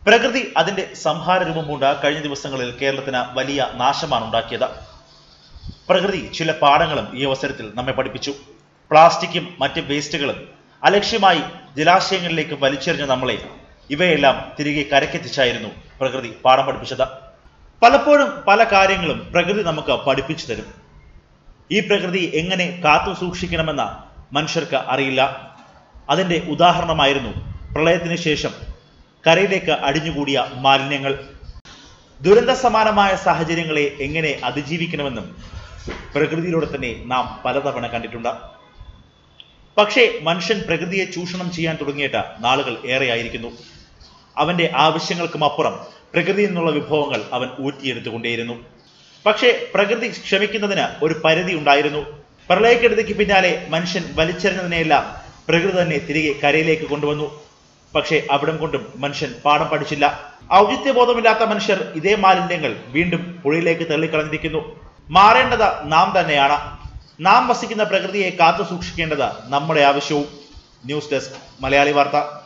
പ്രകൃതി അതിന്റെ സംഹാര രൂപം പൂണ്ട കഴിഞ്ഞ ദിവസങ്ങളിൽ കേരളത്തിന് വലിയ നാശമാണ് ഉണ്ടാക്കിയത് പ്രകൃതി ചില പാഠങ്ങളും ഈ അവസരത്തിൽ നമ്മെ പഠിപ്പിച്ചു പ്ലാസ്റ്റിക്കും മറ്റ് വേസ്റ്റുകളും അലക്ഷ്യമായി ജലാശയങ്ങളിലേക്ക് വലിച്ചെറിഞ്ഞ നമ്മളെ ഇവയെല്ലാം തിരികെ കരക്കെത്തിച്ചായിരുന്നു പ്രകൃതി പാഠം പഠിപ്പിച്ചത് പലപ്പോഴും പല കാര്യങ്ങളും പ്രകൃതി നമുക്ക് പഠിപ്പിച്ചു തരും ഈ പ്രകൃതി എങ്ങനെ കാത്തു സൂക്ഷിക്കണമെന്ന് മനുഷ്യർക്ക് അറിയില്ല അതിന്റെ ഉദാഹരണമായിരുന്നു പ്രളയത്തിന് ശേഷം കരയിലേക്ക് അടിഞ്ഞുകൂടിയ മാലിന്യങ്ങൾ ദുരന്ത സമാനമായ സാഹചര്യങ്ങളെ എങ്ങനെ അതിജീവിക്കണമെന്നും പ്രകൃതിയിലൂടെ തന്നെ നാം പലതവണ കണ്ടിട്ടുണ്ട് പക്ഷേ മനുഷ്യൻ പ്രകൃതിയെ ചൂഷണം ചെയ്യാൻ തുടങ്ങിയിട്ട് നാളുകൾ ഏറെയായിരിക്കുന്നു അവന്റെ ആവശ്യങ്ങൾക്കും അപ്പുറം പ്രകൃതിയിൽ നിന്നുള്ള വിഭവങ്ങൾ അവൻ ഊറ്റിയെടുത്തുകൊണ്ടേയിരുന്നു പക്ഷേ പ്രകൃതി ക്ഷമിക്കുന്നതിന് ഒരു പരിധി ഉണ്ടായിരുന്നു പ്രളയക്കെടുതിക്ക് പിന്നാലെ മനുഷ്യൻ വലിച്ചെറിഞ്ഞതിനെയെല്ലാം പ്രകൃതി തന്നെ തിരികെ കരയിലേക്ക് കൊണ്ടുവന്നു പക്ഷേ അവിടം കൊണ്ടും മനുഷ്യൻ പാഠം പഠിച്ചില്ല ഔചിത്യബോധമില്ലാത്ത മനുഷ്യർ ഇതേ മാലിന്യങ്ങൾ വീണ്ടും പുഴയിലേക്ക് തള്ളിക്കളഞ്ഞിരിക്കുന്നു മാറേണ്ടത് നാം തന്നെയാണ് നാം വസിക്കുന്ന പ്രകൃതിയെ കാത്തു സൂക്ഷിക്കേണ്ടത് നമ്മുടെ ആവശ്യവും ന്യൂസ് ഡെസ്ക് മലയാളി വാർത്ത